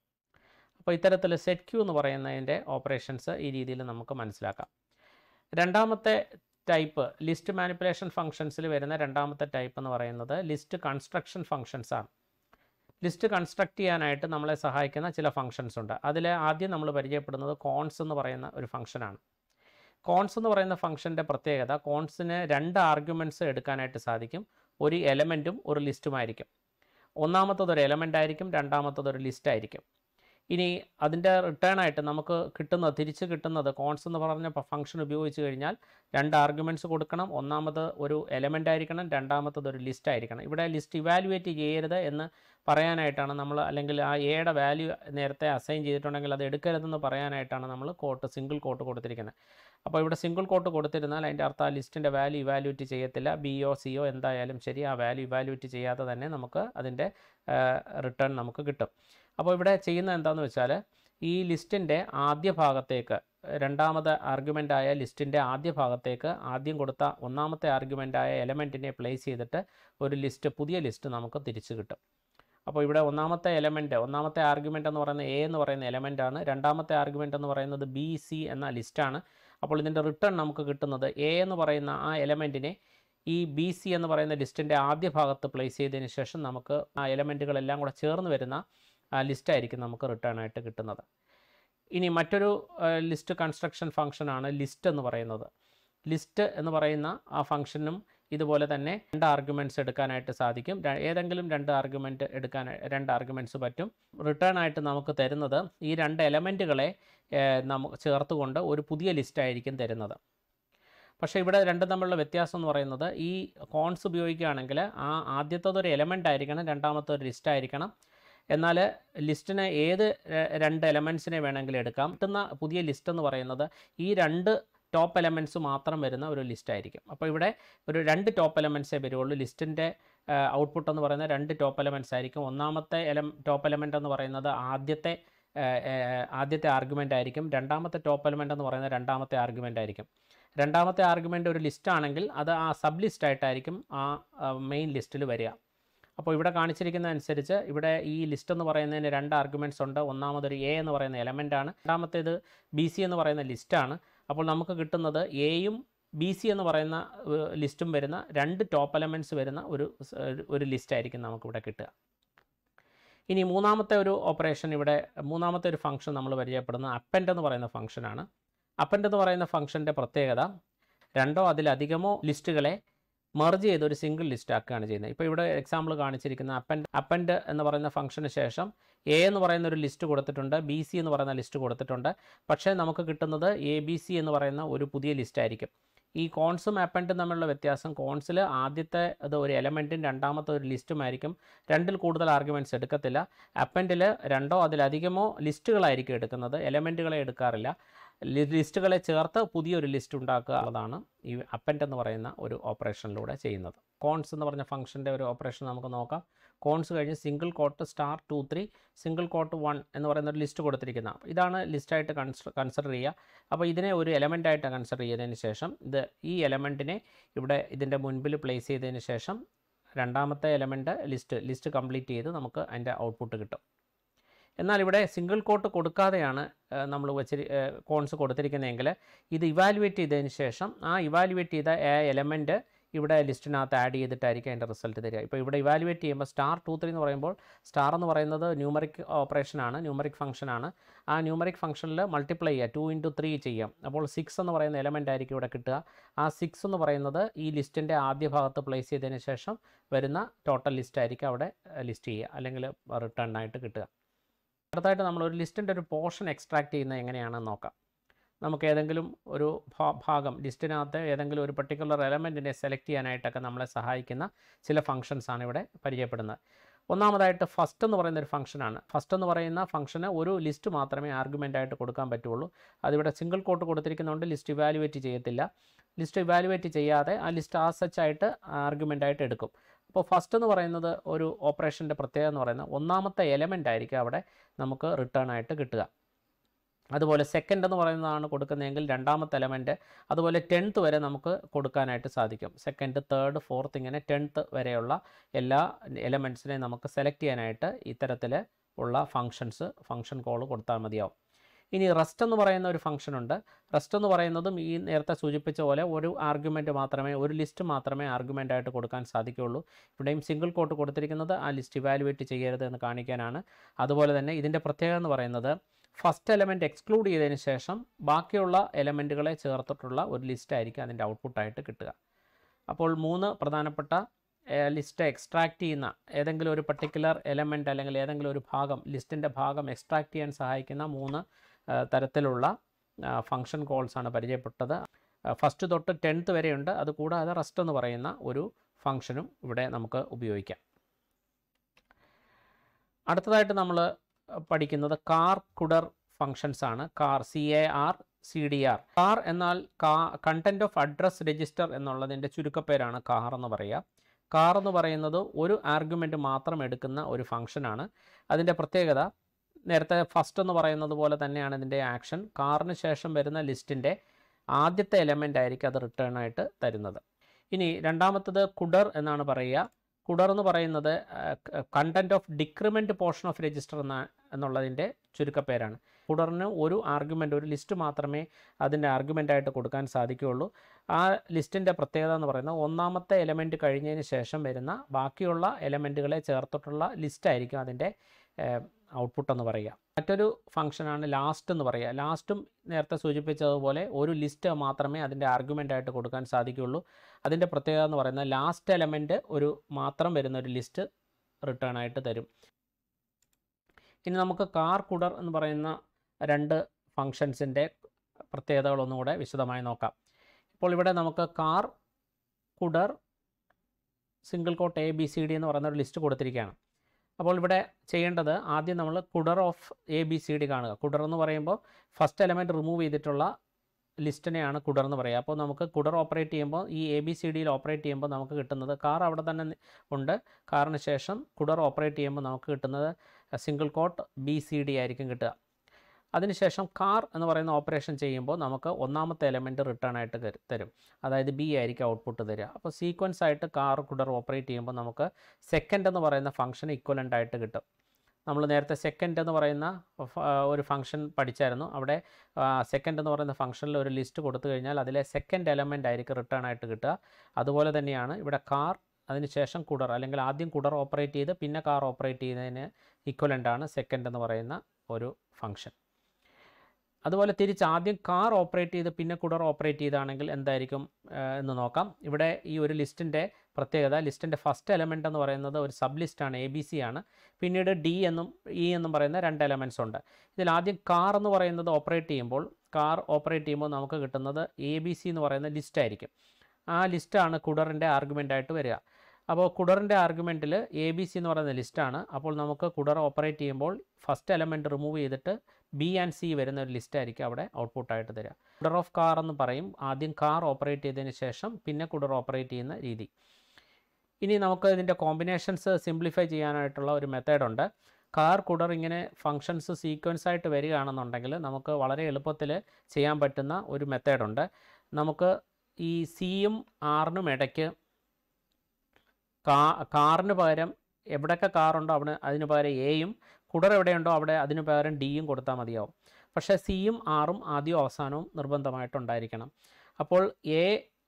അപ്പോൾ ഇത്തരത്തിൽ സെറ്റ് ക്യൂ എന്ന് പറയുന്നതിൻ്റെ ഓപ്പറേഷൻസ് ഈ രീതിയിൽ നമുക്ക് മനസ്സിലാക്കാം രണ്ടാമത്തെ ടൈപ്പ് ലിസ്റ്റ് മാനിപ്പുലേഷൻ ഫങ്ഷൻസിൽ വരുന്ന രണ്ടാമത്തെ ടൈപ്പ് എന്ന് പറയുന്നത് ലിസ്റ്റ് കൺസ്ട്രക്ഷൻ ഫങ്ഷൻസ് ആണ് ലിസ്റ്റ് കൺസ്ട്രക്ട് ചെയ്യാനായിട്ട് നമ്മളെ സഹായിക്കുന്ന ചില ഫങ്ഷൻസ് ഉണ്ട് അതിൽ ആദ്യം നമ്മൾ പരിചയപ്പെടുന്നത് കോൺസ് എന്ന് പറയുന്ന ഒരു ഫംഗ്ഷനാണ് കോൺസ് എന്ന് പറയുന്ന ഫംഗ്ഷൻ്റെ പ്രത്യേകത കോൺസിന് രണ്ട് ആർഗ്യുമെൻറ്റ്സ് എടുക്കാനായിട്ട് സാധിക്കും ഒരു എലമെൻറ്റും ഒരു ലിസ്റ്റുമായിരിക്കും ഒന്നാമത്തത് ഒരു എലമെൻ്റ് ആയിരിക്കും രണ്ടാമത്തത് ഒരു ലിസ്റ്റ് ആയിരിക്കും ഇനി അതിൻ്റെ റിട്ടേൺ ആയിട്ട് നമുക്ക് കിട്ടുന്നത് തിരിച്ച് കിട്ടുന്നത് കോൺസ് എന്ന് പറഞ്ഞ ഫംഗ്ഷൻ ഉപയോഗിച്ച് കഴിഞ്ഞാൽ രണ്ട് ആർഗ്യുമെൻറ്റ്സ് കൊടുക്കണം ഒന്നാമത് ഒരു എലമെൻ്റ് ആയിരിക്കണം രണ്ടാമത്തത് ഒരു ലിസ്റ്റ് ആയിരിക്കണം ഇവിടെ ലിസ്റ്റ് ഇവാലുവേറ്റ് ചെയ്യരുത് എന്ന് പറയാനായിട്ടാണ് നമ്മൾ അല്ലെങ്കിൽ ആ എയുടെ വാല്യൂ നേരത്തെ അസൈൻ ചെയ്തിട്ടുണ്ടെങ്കിൽ അത് എടുക്കരുതെന്ന് പറയാനായിട്ടാണ് നമ്മൾ കോട്ട് സിംഗിൾ കോട്ട് കൊടുത്തിരിക്കുന്നത് അപ്പോൾ ഇവിടെ സിംഗിൾ കോട്ട് കൊടുത്തിരുന്നാൽ അതിൻ്റെ അർത്ഥം ആ ലിസ്റ്റിൻ്റെ വാല്യൂ ഇവാലുവേറ്റ് ചെയ്യത്തില്ല ബി ഒ സി ഒ എന്തായാലും ശരി ആ വാല്യൂ ഇവാലുവേറ്റ് ചെയ്യാതെ തന്നെ നമുക്ക് അതിൻ്റെ റിട്ടേൺ നമുക്ക് കിട്ടും അപ്പോൾ ഇവിടെ ചെയ്യുന്നത് എന്താണെന്ന് വെച്ചാൽ ഈ ലിസ്റ്റിൻ്റെ ആദ്യ ഭാഗത്തേക്ക് രണ്ടാമത്തെ ആർഗ്യുമെൻ്റായ ലിസ്റ്റിൻ്റെ ആദ്യ ഭാഗത്തേക്ക് ആദ്യം കൊടുത്ത ഒന്നാമത്തെ ആർഗ്യുമെൻ്റായ എലമെൻറ്റിനെ പ്ലേസ് ചെയ്തിട്ട് ഒരു ലിസ്റ്റ് പുതിയ ലിസ്റ്റ് നമുക്ക് തിരിച്ചു കിട്ടും അപ്പോൾ ഇവിടെ ഒന്നാമത്തെ എലമെൻറ്റ് ഒന്നാമത്തെ ആർഗ്യുമെൻ്റ് എന്ന് പറയുന്നത് എ എന്ന് പറയുന്ന എലമെൻ്റ് ആണ് രണ്ടാമത്തെ ആർഗ്യുമെൻ്റ് എന്ന് പറയുന്നത് ബി സി എന്ന ലിസ്റ്റാണ് അപ്പോൾ ഇതിൻ്റെ റിട്ടേൺ നമുക്ക് കിട്ടുന്നത് എ എന്ന് പറയുന്ന ആ എലമെൻറ്റിനെ ഈ ബി സി എന്ന് പറയുന്ന ലിസ്റ്റിൻ്റെ ആദ്യ ഭാഗത്ത് പ്ലേസ് ചെയ്തതിന് ശേഷം നമുക്ക് ആ എലമെൻറ്റുകളെല്ലാം കൂടെ ചേർന്ന് വരുന്ന ആ ലിസ്റ്റായിരിക്കും നമുക്ക് റിട്ടേൺ ആയിട്ട് കിട്ടുന്നത് ഇനി മറ്റൊരു ലിസ്റ്റ് കൺസ്ട്രക്ഷൻ ഫംഗ്ഷനാണ് ലിസ്റ്റ് എന്ന് പറയുന്നത് ലിസ്റ്റ് എന്ന് പറയുന്ന ആ ഫംഗ്ഷനും ഇതുപോലെ തന്നെ രണ്ട് ആർഗ്യുമെൻറ്റ്സ് എടുക്കാനായിട്ട് സാധിക്കും ര- ഏതെങ്കിലും രണ്ട് ആർഗ്യുമെൻറ്റ് എടുക്കാൻ രണ്ട് ആർഗ്യുമെൻറ്റ്സ് പറ്റും റിട്ടേൺ ആയിട്ട് നമുക്ക് തരുന്നത് ഈ രണ്ട് എലമെൻറ്റുകളെ നമുക്ക് ചേർത്തുകൊണ്ട് ഒരു പുതിയ ലിസ്റ്റ് ആയിരിക്കും തരുന്നത് പക്ഷേ ഇവിടെ രണ്ടും തമ്മിലുള്ള വ്യത്യാസം എന്ന് പറയുന്നത് ഈ കോൺസ് ഉപയോഗിക്കുകയാണെങ്കിൽ ആ ആദ്യത്തത് ഒരു എലമെൻ്റ് ആയിരിക്കണം രണ്ടാമത്തെ ഒരു ലിസ്റ്റ് ആയിരിക്കണം എന്നാൽ ലിസ്റ്റിന് ഏത് ര- രണ്ട് എലമെൻസിനെ വേണമെങ്കിലും എടുക്കാം കിട്ടുന്ന പുതിയ ലിസ്റ്റ് എന്ന് പറയുന്നത് ഈ രണ്ട് ടോപ്പ് എലമെൻറ്റ്സ് മാത്രം വരുന്ന ഒരു ലിസ്റ്റ് ആയിരിക്കും അപ്പോൾ ഇവിടെ ഒരു രണ്ട് ടോപ്പ് എലമെൻറ്റ്സേ വരുള്ളൂ ലിസ്റ്റിൻ്റെ ഔട്ട്പുട്ട് എന്ന് പറയുന്നത് രണ്ട് ടോപ്പ് എലമെൻറ്റ്സ് ആയിരിക്കും ഒന്നാമത്തെ എലം ടോപ്പ് എലമെൻ്റ് എന്ന് പറയുന്നത് ആദ്യത്തെ ആ, ആ, ആദ്യത്തെ ആർഗ്യുമെൻ്റ് ആയിരിക്കും രണ്ടാമത്തെ ടോപ്പ് എലമെൻ്റ് എന്ന് പറയുന്നത് രണ്ടാമത്തെ ആർഗ്യുമെൻ്റ് ആയിരിക്കും രണ്ടാമത്തെ ആർഗ്യുമെൻ്റ് ഒരു ലിസ്റ്റ് ആണെങ്കിൽ അത് ആ സബ് ലിസ്റ്റ് ആയിട്ടായിരിക്കും ആ മെയിൻ ലിസ്റ്റിൽ വരിക അപ്പോൾ ഇവിടെ കാണിച്ചിരിക്കുന്ന അനുസരിച്ച് ഇവിടെ ഈ ലിസ്റ്റ് എന്ന് പറയുന്നതിന് രണ്ട് ആർഗ്യുമെൻറ്റ്സ് ഉണ്ട് ഒന്നാമതൊരു എ എന്ന് പറയുന്ന എലമെൻ്റ് ആണ് രണ്ടാമത്തേത് ബി സി എന്ന് പറയുന്ന ലിസ്റ്റാണ് അപ്പോൾ നമുക്ക് കിട്ടുന്നത് എയും ബി സി എന്ന് പറയുന്ന ലിസ്റ്റും വരുന്ന രണ്ട് ടോപ്പ് എലമെൻറ്റ്സ് വരുന്ന ഒരു സ്- ഒരു- ഒരു ലിസ്റ്റ് ആയിരിക്കും നമുക്കിവിടെ കിട്ടുക ഇനി മൂന്നാമത്തെ ഒരു ഓപ്പറേഷൻ ഇവിടെ മൂന്നാമത്തെ ഒരു ഫംഗ്ഷൻ നമ്മൾ പരിചയപ്പെടുന്ന അപ്പൻഡ് എന്ന് പറയുന്ന ഫംഗ്ഷനാണ് അപ്പൻഡ് എന്ന് പറയുന്ന ഫംഗ്ഷൻ്റെ പ്രത്യേകത രണ്ടോ അതിലധികമോ ലിസ്റ്റുകളെ മെർജ് ചെയ്ത് ഒരു സിംഗിൾ ലിസ്റ്റ് ആക്കുകയാണ് ചെയ്യുന്നത് ഇപ്പോൾ ഇവിടെ എക്സാമ്പിൾ കാണിച്ചിരിക്കുന്ന അപ്പൻഡ് അപ്പൻഡ് എന്ന് പറയുന്ന ഫംഗ്ഷന് ശേഷം എ എന്ന് പറയുന്ന ഒരു ലിസ്റ്റ് കൊടുത്തിട്ടുണ്ട് ബി സി എന്ന് പറയുന്ന ലിസ്റ്റ് കൊടുത്തിട്ടുണ്ട് പക്ഷേ നമുക്ക് കിട്ടുന്നത് എ ബി സി എന്ന് പറയുന്ന ഒരു പുതിയ ലിസ്റ്റ് ആയിരിക്കും ഈ കോൺസും അപ്പൻഡും തമ്മിലുള്ള വ്യത്യാസം കോൺസിൽ ആദ്യത്തെ അത് ഒരു എലമെൻറ്റും രണ്ടാമത്തെ ഒരു ലിസ്റ്റുമായിരിക്കും രണ്ടിൽ കൂടുതൽ ആർഗ്യുമെൻറ്റ്സ് എടുക്കത്തില്ല അപ്പൻഡിൽ രണ്ടോ അതിലധികമോ ലിസ്റ്റുകളായിരിക്കും എടുക്കുന്നത് എലമെൻറ്റുകളെ എടുക്കാറില്ല ലി- ലിസ്റ്റുകളെ ചേർത്ത് പുതിയൊരു ലിസ്റ്റ് ഉണ്ടാക്കുക എന്നതാണ് ഈ അപ്പൻഡ് എന്ന് പറയുന്ന ഒരു ഓപ്പറേഷനിലൂടെ ചെയ്യുന്നത് കോൺസ് എന്ന് പറഞ്ഞ ഫംഗ്ഷൻ്റെ ഒരു ഓപ്പറേഷൻ നമുക്ക് നോക്കാം കോൺസ് കഴിഞ്ഞ് single quote star two three single quote one എന്ന് പറയുന്ന ഒരു ലിസ്റ്റ് കൊടുത്തിരിക്കുന്ന ഇതാണ് ലിസ്റ്റായിട്ട് കൺസ് കൺസിഡർ ചെയ്യുക അപ്പോൾ ഇതിനെ ഒരു എലമെൻ്റ് ആയിട്ട് കൺസിഡർ ചെയ്തതിന് ശേഷം ഇത് ഈ എലമെൻറ്റിനെ ഇവിടെ ഇതിൻ്റെ മുൻപിൽ പ്ലേസ് ചെയ്തതിന് ശേഷം രണ്ടാമത്തെ എലമെൻറ്റ് ലിസ്റ്റ് ലിസ്റ്റ് കംപ്ലീറ്റ് ചെയ്ത് നമുക്ക് അതിൻ്റെ ഔട്ട്പുട്ട് കിട്ടും എന്നാൽ ഇവിടെ സിംഗിൾ കോട്ട് കൊടുക്കാതെയാണ് നമ്മൾ വെച്ചിരി കോൺസ് കൊടുത്തിരിക്കുന്നതെങ്കിൽ ഇത് ഇവാലുവേറ്റ് ചെയ്തതിന് ശേഷം ആ ഇവാലുവേറ്റ് ചെയ്ത എലമെൻറ്റ് ഇവിടെ ലിസ്റ്റിനകത്ത് ആഡ് ചെയ്തിട്ടായിരിക്കും അതിൻ്റെ റിസൾട്ട് തരിക ഇപ്പോൾ ഇവിടെ ഇവാലുവേറ്റ് ചെയ്യുമ്പോൾ സ്റ്റാർ ടു ത്രീ എന്ന് പറയുമ്പോൾ സ്റ്റാർ എന്ന് പറയുന്നത് ന്യൂമറിക് ഓപ്പറേഷനാണ് ന്യൂമറിക് ഫംഗ്ഷനാണ് ആ ന്യൂമറിക് ഫംഗ്ഷനിൽ മൾട്ടിപ്ലൈ ചെയ്യുക ടു ഇൻറ്റു ത്രീ ചെയ്യാം അപ്പോൾ സിക്സ് എന്ന് പറയുന്ന എലമെൻ്റ് ആയിരിക്കും ഇവിടെ കിട്ടുക ആ സിക്സ് എന്ന് പറയുന്നത് ഈ ലിസ്റ്റിൻ്റെ ആദ്യ ഭാഗത്ത് പ്ലേസ് ചെയ്തതിന് ശേഷം വരുന്ന ടോട്ടൽ ലിസ്റ്റ് ആയിരിക്കും അവിടെ ലിസ്റ്റ് ചെയ്യുക അല്ലെങ്കിൽ റിട്ടേൺ ആയിട്ട് കിട്ടുക അടുത്തായിട്ട് നമ്മൾ ഒരു ലിസ്റ്റിൻ്റെ ഒരു പോർഷൻ എക്സ്ട്രാക്ട് ചെയ്യുന്നത് എങ്ങനെയാണെന്ന് നോക്കാം നമുക്ക് ഏതെങ്കിലും ഒരു ഭാ- ഭാഗം ലിസ്റ്റിനകത്ത് ഏതെങ്കിലും ഒരു പർട്ടിക്കുലർ എലമെൻറ്റിനെ സെലക്ട് ചെയ്യാനായിട്ടൊക്കെ നമ്മളെ സഹായിക്കുന്ന ചില ഫങ്ഷൻസ് ആണ് ഇവിടെ പരിചയപ്പെടുന്നത് ഒന്നാമതായിട്ട് ഫസ്റ്റ് എന്ന് പറയുന്ന ഒരു ഫംഗ്ഷനാണ് ഫസ്റ്റ് എന്ന് പറയുന്ന ഫംഗ്ഷന് ഒരു ലിസ്റ്റ് മാത്രമേ ആർഗ്യുമെൻ്റ് ആയിട്ട് കൊടുക്കാൻ പറ്റുള്ളൂ അതിവിടെ സിംഗിൾ കോട്ട് കൊടുത്തിരിക്കുന്നതുകൊണ്ട് ലിസ്റ്റ് ഇവാലുവേറ്റ് ചെയ്യത്തില്ല ലിസ്റ്റ് ഇവാലുവേറ്റ് ചെയ്യാതെ ആ ലിസ്റ്റ് ആ സച്ച് ആയിട്ട് ആർഗ്യുമെൻ്റ് ആയിട്ട് എടുക്കും അപ്പോൾ ഫസ്റ്റ് എന്ന് പറയുന്നത് ഒരു ഓപ്പറേഷൻ്റെ പ്രത്യേകത എന്ന് പറയുന്നത് ഒന്നാമത്തെ എലമെൻ്റ് ആയിരിക്കും അവിടെ നമുക്ക് റിട്ടേൺ ആയിട്ട് കിട്ടുക അതുപോലെ സെക്കൻഡ് എന്ന് പറയുന്നതാണ് കൊടുക്കുന്നതെങ്കിൽ രണ്ടാമത്തെ എലമെൻറ്റ് അതുപോലെ ടെൻത്ത് വരെ നമുക്ക് കൊടുക്കാനായിട്ട് സാധിക്കും സെക്കൻഡ് തേർഡ് ഫോർത്ത് ഇങ്ങനെ ടെൻത്ത് വരെയുള്ള എല്ലാ എലമെൻറ്റ്സിനെയും നമുക്ക് സെലക്ട് ചെയ്യാനായിട്ട് ഇത്തരത്തിൽ ഉള്ള ഫങ്ഷൻസ് ഫങ്ഷൻ കോൾ കൊടുത്താൽ മതിയാവും ഇനി റെസ്റ്റ് എന്ന് പറയുന്ന ഒരു ഫംഗ്ഷൻ ഉണ്ട് റെസ്റ്റ് എന്ന് പറയുന്നതും ഈ നേരത്തെ സൂചിപ്പിച്ച പോലെ ഒരു ആർഗ്യുമെൻറ്റ് മാത്രമേ ഒരു ലിസ്റ്റ് മാത്രമേ ആർഗ്യുമെൻ്റ് ആയിട്ട് കൊടുക്കാൻ സാധിക്കുകയുള്ളൂ ഇവിടെയും സിംഗിൾ കോട്ട് കൊടുത്തിരിക്കുന്നത് ആ ലിസ്റ്റ് ഇവാലുവേറ്റ് ചെയ്യരുത് എന്ന് കാണിക്കാനാണ് അതുപോലെ തന്നെ ഇതിൻ്റെ പ്രത്യേകത എന്ന് പറയുന്നത് ഫസ്റ്റ് എലമെൻറ്റ് എക്സ്ക്ലൂഡ് ചെയ്തതിന് ശേഷം ബാക്കിയുള്ള എലമെൻറ്റുകളെ ചേർത്തിട്ടുള്ള ഒരു ലിസ്റ്റ് ആയിരിക്കും അതിൻ്റെ ഔട്ട്പുട്ടായിട്ട് കിട്ടുക അപ്പോൾ മൂന്ന് പ്രധാനപ്പെട്ട ലിസ്റ്റ് എക്സ്ട്രാക്ട് ചെയ്യുന്ന ഏതെങ്കിലും ഒരു പർട്ടിക്കുലർ എലമെൻറ്റ് അല്ലെങ്കിൽ ഏതെങ്കിലും ഒരു ഭാഗം ലിസ്റ്റിൻ്റെ ഭാഗം എക്സ്ട്രാക്ട് ചെയ്യാൻ സഹായിക്കുന്ന മൂന്ന് ആ, തരത്തിലുള്ള ഫങ്ഷൻ കോൾസ് ആണ് പരിചയപ്പെട്ടത് ഫസ്റ്റ് തൊട്ട് ടെൻത്ത് വരെയുണ്ട് അതുകൂടാതെ റെസ്റ്റ് എന്ന് പറയുന്ന ഒരു ഫങ്ഷനും ഇവിടെ നമുക്ക് ഉപയോഗിക്കാം അടുത്തതായിട്ട് നമ്മൾ പഠിക്കുന്നത് കാർ കുഡർ ഫങ്ഷൻസ് ആണ് car C A R C D R car എന്നാൽ കാ കണ്ടൻറ് ഓഫ് അഡ്രസ് രജിസ്റ്റർ എന്നുള്ളതിൻ്റെ ചുരുക്കപ്പേരാണ് കാർ എന്ന് പറയുക കാർ എന്ന് പറയുന്നത് ഒരു ആർഗ്യുമെൻ്റ് മാത്രം എടുക്കുന്ന ഒരു ഫംഗ്ഷനാണ് അതിൻ്റെ പ്രത്യേകത നേരത്തെ ഫസ്റ്റ് എന്ന് പറയുന്നത് പോലെ തന്നെയാണ് ഇതിൻ്റെ ആക്ഷൻ കാറിന് ശേഷം വരുന്ന ലിസ്റ്റിൻ്റെ ആദ്യത്തെ എലമെൻ്റ് ആയിരിക്കും അത് റിട്ടേൺ ആയിട്ട് തരുന്നത് ഇനി രണ്ടാമത്തത് കുഡർ എന്നാണ് പറയുക കുഡർ എന്ന് പറയുന്നത് content of decrement portion of register എന്ന എന്നുള്ളതിൻ്റെ ചുരുക്കപ്പേരാണ് കുഡറിന് ഒരു ആർഗ്യുമെൻ്റ് ഒരു ലിസ്റ്റ് മാത്രമേ അതിൻ്റെ ആർഗ്യുമെൻ്റ് ആയിട്ട് കൊടുക്കാൻ സാധിക്കുകയുള്ളൂ ആ ലിസ്റ്റിൻ്റെ പ്രത്യേകത എന്ന് പറയുന്നത് ഒന്നാമത്തെ എലമെൻറ്റ് കഴിഞ്ഞതിന് ശേഷം വരുന്ന ബാക്കിയുള്ള എലമെൻറ്റുകളെ ചേർത്തിട്ടുള്ള ലിസ്റ്റായിരിക്കും അതിൻ്റെ ഔട്ട്പുട്ട് എന്ന് പറയുക മറ്റൊരു ഫംഗ്ഷനാണ് ലാസ്റ്റ് എന്ന് പറയുക ലാസ്റ്റും നേരത്തെ സൂചിപ്പിച്ചതുപോലെ ഒരു ലിസ്റ്റ് മാത്രമേ അതിൻ്റെ ആർഗ്യുമെൻ്റ് ആയിട്ട് കൊടുക്കാൻ സാധിക്കുകയുള്ളൂ അതിൻ്റെ പ്രത്യേകത എന്ന് പറയുന്നത് ലാസ്റ്റ് എലമെൻറ്റ് ഒരു മാത്രം വരുന്ന ഒരു ലിസ്റ്റ് റിട്ടേൺ ആയിട്ട് തരും ഇനി നമുക്ക് കാർ കുഡർ എന്ന് പറയുന്ന രണ്ട് ഫങ്ഷൻസിൻ്റെ പ്രത്യേകതകളൊന്നുകൂടെ വിശദമായി നോക്കാം ഇപ്പോൾ ഇവിടെ നമുക്ക് car cdr single quote A B C D എന്ന് പറയുന്ന ഒരു ലിസ്റ്റ് കൊടുത്തിരിക്കുകയാണ് അപ്പോൾ ഇവിടെ ചെയ്യേണ്ടത് ആദ്യം നമ്മൾ cdr of A B C D കാണുക കുഡർ എന്ന് പറയുമ്പോൾ ഫസ്റ്റ് എലമെൻറ്റ് റിമൂവ് ചെയ്തിട്ടുള്ള ലിസ്റ്റിനെയാണ് കുഡർ എന്ന് പറയുക അപ്പോൾ നമുക്ക് കുഡർ ഓപ്പറേറ്റ് ചെയ്യുമ്പോൾ ഈ എ ബി സി ഡിയിൽ ഓപ്പറേറ്റ് ചെയ്യുമ്പോൾ നമുക്ക് കിട്ടുന്നത് കാർ അവിടെ തന്നെ നി- ഉണ്ട് കാറിന് ശേഷം കുഡർ ഓപ്പറേറ്റ് ചെയ്യുമ്പോൾ നമുക്ക് കിട്ടുന്നത് single quote B C D ആയിരിക്കും കിട്ടുക അതിനുശേഷം കാർ എന്ന് പറയുന്ന ഓപ്പറേഷൻ ചെയ്യുമ്പോൾ നമുക്ക് ഒന്നാമത്തെ എലമെൻറ്റ് റിട്ടേൺ ആയിട്ട് തരും- തരും അതായത് ബി ആയിരിക്കും ഔട്ട്പുട്ട് തരിക അപ്പോൾ സീക്വൻസ് ആയിട്ട് കാർ കുഡർ ഓപ്പറേറ്റ് ചെയ്യുമ്പോൾ നമുക്ക് സെക്കൻഡ് എന്ന് പറയുന്ന ഫംഗ്ഷൻ ഇക്വലൻ്റ് ആയിട്ട് കിട്ടും നമ്മൾ നേരത്തെ സെക്കൻഡ് എന്ന് പറയുന്ന ഫ- ഒരു ഫംഗ്ഷൻ പഠിച്ചായിരുന്നു അവിടെ സെക്കൻഡ് എന്ന് പറയുന്ന ഫംഗ്ഷനിൽ ഒരു ലിസ്റ്റ് കൊടുത്തു കഴിഞ്ഞാൽ അതിലെ സെക്കൻഡ് എലമെൻ്റ് ആയിരിക്കും റിട്ടേൺ ആയിട്ട് കിട്ടുക അതുപോലെ തന്നെയാണ് ഇവിടെ കാർ അതിനുശേഷം കുടർ അല്ലെങ്കിൽ ആദ്യം കുടർ ഓപ്പറേറ്റ് ചെയ്ത് പിന്നെ കാർ ഓപ്പറേറ്റ് ചെയ്യുന്നതിന് ഇക്വലൻ്റ് ആണ് സെക്കൻഡ് എന്ന് പറയുന്ന ഒരു ഫംഗ്ഷൻ അതുപോലെ തിരിച്ച് ആദ്യം കാർ ഓപ്പറേറ്റ് ചെയ്ത് പിന്നെ കുടർ ഓപ്പറേറ്റ് ചെയ്താണെങ്കിൽ എന്തായിരിക്കും ആ, എന്ന് നോക്കാം ഇവിടെ ഈ ഒരു ലിസ്റ്റിൻ്റെ പ്രത്യേകത ലിസ്റ്റിൻ്റെ ഫസ്റ്റ് എലമെൻ്റ് എന്ന് പറയുന്നത് ഒരു സബ് ലിസ്റ്റാണ് എ ബി സി ആണ് പിന്നീട് ഡി എന്നും ഇ എന്നും പറയുന്ന രണ്ട് എലമെൻറ്റ്സ് ഉണ്ട് ഇതിൽ ആദ്യം കാർ എന്ന് പറയുന്നത് ഓപ്പറേറ്റ് ചെയ്യുമ്പോൾ കാർ ഓപ്പറേറ്റ് ചെയ്യുമ്പോൾ നമുക്ക് കിട്ടുന്നത് എ ബി സി എന്ന് പറയുന്ന ലിസ്റ്റ് ആയിരിക്കും ആ ലിസ്റ്റാണ് കുടറിൻ്റെ ആർഗ്യുമെൻ്റ് ആയിട്ട് വരിക അപ്പോൾ കുടറിൻ്റെ ആർഗ്യുമെൻറ്റിൽ എ ബി സി എന്ന് പറയുന്ന ലിസ്റ്റാണ് അപ്പോൾ നമുക്ക് കുടർ ഓപ്പറേറ്റ് ചെയ്യുമ്പോൾ ഫസ്റ്റ് എലമെൻറ്റ് റിമൂവ് ചെയ്തിട്ട് ബി ആൻഡ് സി വരുന്ന ഒരു ലിസ്റ്റ് ആയിരിക്കും അവിടെ ഔട്ട്പുട്ടായിട്ട് തരിക കുടർ ഓഫ് കാർ എന്ന് പറയും ആദ്യം കാർ ഓപ്പറേറ്റ് ചെയ്തതിന് ശേഷം പിന്നെ കുടർ ഓപ്പറേറ്റ് ചെയ്യുന്ന രീതി ഇനി നമുക്ക് ഇതിൻ്റെ കോമ്പിനേഷൻസ് സിംപ്ലിഫൈ ചെയ്യാനായിട്ടുള്ള ഒരു മെത്തേഡുണ്ട് കാർ കുടർ ഇങ്ങനെ ഫങ്ഷൻസ് സീക്വൻസ് ആയിട്ട് വരികയാണെന്നുണ്ടെങ്കിൽ നമുക്ക് വളരെ എളുപ്പത്തിൽ ചെയ്യാൻ പറ്റുന്ന ഒരു മെത്തേഡുണ്ട് നമുക്ക് ഈ സിയും ആറിനും ഇടയ്ക്ക് കാ കാറിന് പകരം എവിടെയൊക്കെ കാറുണ്ടോ അവിടെ അതിന് പകരം എയും കുടർ എവിടെയുണ്ടോ അവിടെ അതിന് പകരം ഡിയും കൊടുത്താൽ മതിയാവും പക്ഷേ സിയും ആറും ആദ്യവും അവസാനവും നിർബന്ധമായിട്ടുണ്ടായിരിക്കണം അപ്പോൾ എ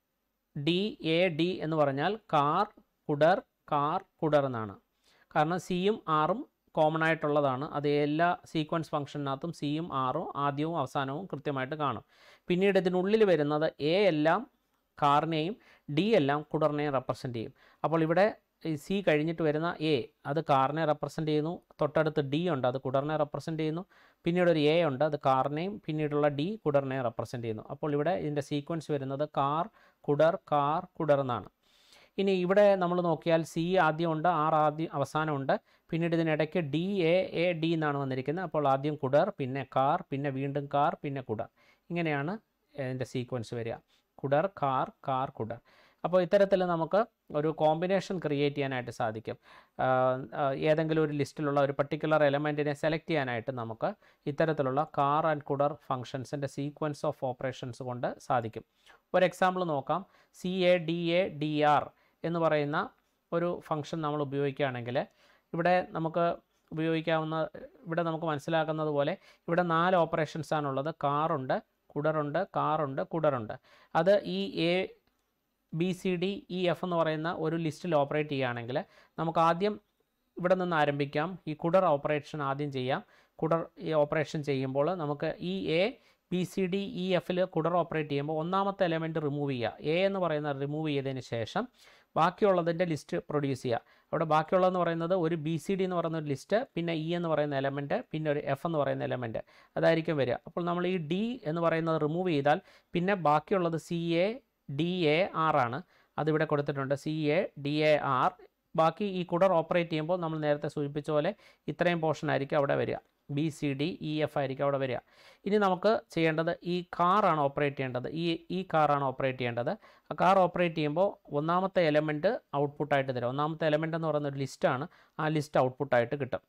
ഡി എ ഡി എന്ന് പറഞ്ഞാൽ കാർ കുടർ കാർ കുടർ എന്നാണ് കാരണം സിയും ആറും കോമൺ ആയിട്ടുള്ളതാണ് അത് എല്ലാ സീക്വൻസ് ഫംഗ്ഷനകത്തും സിയും ആറും ആദ്യവും അവസാനവും കൃത്യമായിട്ട് കാണും പിന്നീട് ഇതിനുള്ളിൽ വരുന്നത് എ എല്ലാം കാറിനെയും ഡി എല്ലാം കുടറിനെയും റെപ്രസെൻ്റ് ചെയ്യും അപ്പോൾ ഇവിടെ ഈ സി കഴിഞ്ഞിട്ട് വരുന്ന എ അത് കാറിനെ റെപ്രസെൻ്റ് ചെയ്യുന്നു തൊട്ടടുത്ത് ഡി ഉണ്ട് അത് കുടറിനെ റെപ്രസെൻ്റ് ചെയ്യുന്നു പിന്നീട് ഒരു എ ഉണ്ട് അത് കാറിനെയും പിന്നീടുള്ള ഡി കുടറിനെയും റെപ്രസെൻ്റ് ചെയ്യുന്നു അപ്പോൾ ഇവിടെ ഇതിൻ്റെ സീക്വൻസ് വരുന്നത് കാർ കുടർ കാർ കുടർ എന്നാണ് ഇനി ഇവിടെ നമ്മൾ നോക്കിയാൽ സി ആദ്യമുണ്ട് ആർ ആദ്യം അവസാനമുണ്ട് പിന്നീട് ഇതിനിടയ്ക്ക് ഡി എ എ ഡി എന്നാണ് വന്നിരിക്കുന്നത് അപ്പോൾ ആദ്യം കുടർ പിന്നെ കാർ പിന്നെ വീണ്ടും കാർ പിന്നെ കുടർ ഇങ്ങനെയാണ് ഇതിൻ്റെ സീക്വൻസ് വരിക കുടർ കാർ കാർ കുടർ അപ്പോൾ ഇത്തരത്തിൽ നമുക്ക് ഒരു കോമ്പിനേഷൻ ക്രിയേറ്റ് ചെയ്യാനായിട്ട് സാധിക്കും ആഹ് ആഹ് ഏതെങ്കിലും ഒരു ലിസ്റ്റിലുള്ള ഒരു പർട്ടിക്കുലർ എലമെൻറ്റിനെ സെലക്ട് ചെയ്യാനായിട്ട് നമുക്ക് ഇത്തരത്തിലുള്ള കാർ ആൻഡ് കുടർ ഫങ്ഷൻസിൻ്റെ സീക്വൻസ് ഓഫ് ഓപ്പറേഷൻസ് കൊണ്ട് സാധിക്കും ഒരു എക്സാമ്പിൾ നോക്കാം C A D A D R എന്ന് പറയുന്ന ഒരു ഫംഗ്ഷൻ നമ്മൾ ഉപയോഗിക്കുകയാണെങ്കിൽ ഇവിടെ നമുക്ക് ഉപയോഗിക്കാവുന്ന ഇവിടെ നമുക്ക് മനസ്സിലാക്കുന്നത് പോലെ ഇവിടെ നാല് ഓപ്പറേഷൻസ് ആണുള്ളത് കാറുണ്ട് കുടറുണ്ട് കാറുണ്ട് കുടറുണ്ട് അത് ഈ A B C D E F എന്ന് പറയുന്ന ഒരു ലിസ്റ്റിൽ ഓപ്പറേറ്റ് ചെയ്യുകയാണെങ്കിൽ നമുക്ക് ആദ്യം ഇവിടെ നിന്ന് ആരംഭിക്കാം ഈ കുടർ ഓപ്പറേഷൻ ആദ്യം ചെയ്യാം കുടർ ഈ ഓപ്പറേഷൻ ചെയ്യുമ്പോൾ നമുക്ക് ഈ A B C D E എഫിൽ കുടർ ഓപ്പറേറ്റ് ചെയ്യുമ്പോൾ ഒന്നാമത്തെ എലമെൻറ്റ് റിമൂവ് ചെയ്യുക എ എന്ന് പറയുന്ന റിമൂവ് ചെയ്തതിന് ശേഷം ബാക്കിയുള്ളതിൻ്റെ ലിസ്റ്റ് പ്രൊഡ്യൂസ് ചെയ്യുക അവിടെ ബാക്കിയുള്ളതെന്ന് പറയുന്നത് ഒരു ബി സി ഡി എന്ന് പറയുന്ന ഒരു ലിസ്റ്റ് പിന്നെ ഇ എന്ന് പറയുന്ന എലമെൻറ്റ് പിന്നെ ഒരു എഫ് എന്ന് പറയുന്ന എലമെൻറ്റ് അതായിരിക്കും വരിക അപ്പോൾ നമ്മൾ ഈ ഡി എന്ന് പറയുന്നത് റിമൂവ് ചെയ്താൽ പിന്നെ ബാക്കിയുള്ളത് C A D A R ആണ് അതിവിടെ കൊടുത്തിട്ടുണ്ട് C A D A R ബാക്കി ഈ കുടർ ഓപ്പറേറ്റ് ചെയ്യുമ്പോൾ നമ്മൾ നേരത്തെ സൂചിപ്പിച്ച പോലെ ഇത്രയും പോർഷൻ ആയിരിക്കും അവിടെ വരിക B C D E F ആയിരിക്കും അവിടെ വരിക ഇനി നമുക്ക് ചെയ്യേണ്ടത് ഈ കാറാണ് ഓപ്പറേറ്റ് ചെയ്യേണ്ടത് ഈ ഈ കാറാണ് ഓപ്പറേറ്റ് ചെയ്യേണ്ടത് ആ കാർ ഓപ്പറേറ്റ് ചെയ്യുമ്പോൾ ഒന്നാമത്തെ എലമെൻറ്റ് ഔട്ട്പുട്ടായിട്ട് തരും ഒന്നാമത്തെ എലമെൻ്റ് എന്ന് പറയുന്ന ഒരു ലിസ്റ്റാണ് ആ ലിസ്റ്റ് ഔട്ട്പുട്ടായിട്ട് കിട്ടും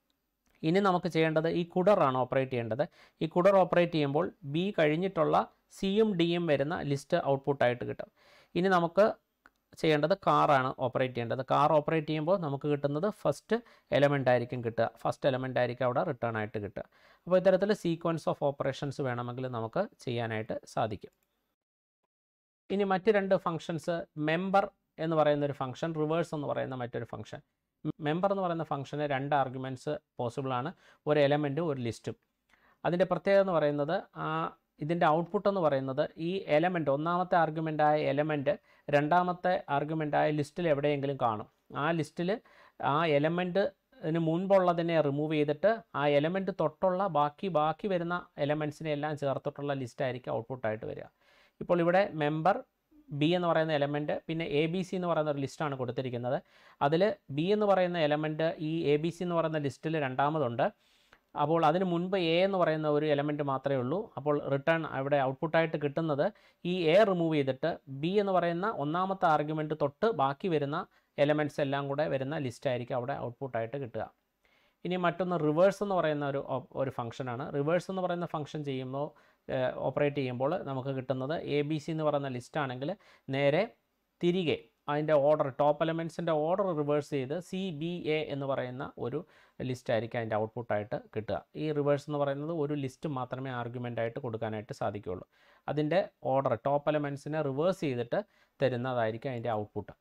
ഇനി നമുക്ക് ചെയ്യേണ്ടത് ഈ കുടറാണ് ഓപ്പറേറ്റ് ചെയ്യേണ്ടത് ഈ കുടർ ഓപ്പറേറ്റ് ചെയ്യുമ്പോൾ ബി കഴിഞ്ഞിട്ടുള്ള സിയും ഡിയും വരുന്ന ലിസ്റ്റ് ഔട്ട്പുട്ടായിട്ട് കിട്ടും ഇനി നമുക്ക് ചെയ്യേണ്ടത് കാറാണ് ഓപ്പറേറ്റ് ചെയ്യേണ്ടത് കാർ ഓപ്പറേറ്റ് ചെയ്യുമ്പോൾ നമുക്ക് കിട്ടുന്നത് ഫസ്റ്റ് എലമെൻ്റ് ആയിരിക്കും കിട്ടുക ഫസ്റ്റ് എലമെൻ്റ് ആയിരിക്കും അവിടെ റിട്ടേൺ ആയിട്ട് കിട്ടുക അപ്പോൾ ഇത്തരത്തിൽ സീക്വൻസ് ഓഫ് ഓപ്പറേഷൻസ് വേണമെങ്കിൽ നമുക്ക് ചെയ്യാനായിട്ട് സാധിക്കും ഇനി മറ്റ് രണ്ട് ഫങ്ഷൻസ് മെമ്പർ എന്ന് പറയുന്ന ഒരു ഫംഗ്ഷൻ റിവേഴ്സ് എന്ന് പറയുന്ന മറ്റൊരു ഫംഗ്ഷൻ മെമ്പർ എന്ന് പറയുന്ന ഫംഗ്ഷന് രണ്ട് ആർഗ്യുമെൻറ്റ്സ് പോസിബിൾ ആണ് ഒരു എലമെൻറ്റും ഒരു ലിസ്റ്റും അതിൻ്റെ പ്രത്യേകത എന്ന് പറയുന്നത് ആ ഇതിൻ്റെ ഔട്ട്പുട്ട് എന്ന് പറയുന്നത് ഈ എലമെൻറ്റ് ഒന്നാമത്തെ ആർഗ്യുമെൻ്റായ എലമെൻറ്റ് രണ്ടാമത്തെ ആർഗ്യുമെൻ്റായ ലിസ്റ്റിൽ എവിടെയെങ്കിലും കാണും ആ ലിസ്റ്റിൽ ആ എലമെൻറ്റ് ഇതിന് മുൻപുള്ളതിനെ റിമൂവ് ചെയ്തിട്ട് ആ എലമെൻറ്റ് തൊട്ടുള്ള ബാക്കി ബാക്കി വരുന്ന എലമെൻറ്റ്സിനെ എല്ലാം ചേർത്തിട്ടുള്ള ലിസ്റ്റായിരിക്കും ഔട്ട്പുട്ടായിട്ട് വരിക ഇപ്പോൾ ഇവിടെ മെമ്പർ ബി എന്ന് പറയുന്ന എലമെൻറ്റ് പിന്നെ എ ബി സി എന്ന് പറയുന്ന ഒരു ലിസ്റ്റാണ് കൊടുത്തിരിക്കുന്നത് അതിൽ ബി എന്ന് പറയുന്ന എലമെൻറ്റ് ഈ എ ബി സി എന്ന് പറയുന്ന ലിസ്റ്റിൽ രണ്ടാമതുണ്ട് അപ്പോൾ അതിന് മുൻപ് എ എന്ന് പറയുന്ന ഒരു എലമെൻറ്റ് മാത്രമേ ഉള്ളൂ അപ്പോൾ റിട്ടേൺ അവിടെ ഔട്ട്പുട്ടായിട്ട് കിട്ടുന്നത് ഈ എ റിമൂവ് ചെയ്തിട്ട് ബി എന്ന് പറയുന്ന ഒന്നാമത്തെ ആർഗ്യുമെൻറ്റ് തൊട്ട് ബാക്കി വരുന്ന എലമെൻറ്റ്സ് എല്ലാം കൂടെ വരുന്ന ലിസ്റ്റായിരിക്കും അവിടെ ഔട്ട്പുട്ടായിട്ട് കിട്ടുക ഇനി മറ്റൊന്ന് റിവേഴ്സ് എന്ന് പറയുന്ന ഒരു op- ഒരു ഫംഗ്ഷനാണ് റിവേഴ്സ് എന്ന് പറയുന്ന ഫംഗ്ഷൻ ചെയ്യുമ്പോൾ ഓപ്പറേറ്റ് ചെയ്യുമ്പോൾ നമുക്ക് കിട്ടുന്നത് എ ബി സി എന്ന് പറയുന്ന ലിസ്റ്റ് ആണെങ്കിൽ നേരെ തിരികെ അതിൻ്റെ ഓർഡർ ടോപ്പ് എലമെൻസിൻ്റെ ഓർഡർ റിവേഴ്സ് ചെയ്ത് സി ബി എ എന്ന് പറയുന്ന ഒരു ലിസ്റ്റ് ആയിരിക്കും അതിൻ്റെ ഔട്ട്പുട്ടായിട്ട് കിട്ടുക ഈ റിവേഴ്സ് എന്ന് പറയുന്നത് ഒരു ലിസ്റ്റ് മാത്രമേ ആർഗ്യുമെൻ്റ് ആയിട്ട് കൊടുക്കാനായിട്ട് സാധിക്കുകയുള്ളൂ അതിൻ്റെ ഓർഡർ ടോപ്പ് എലമെൻസിനെ റിവേഴ്സ് ചെയ്തിട്ട് തരുന്നതായിരിക്കും അതിൻ്റെ ഔട്ട്പുട്ട്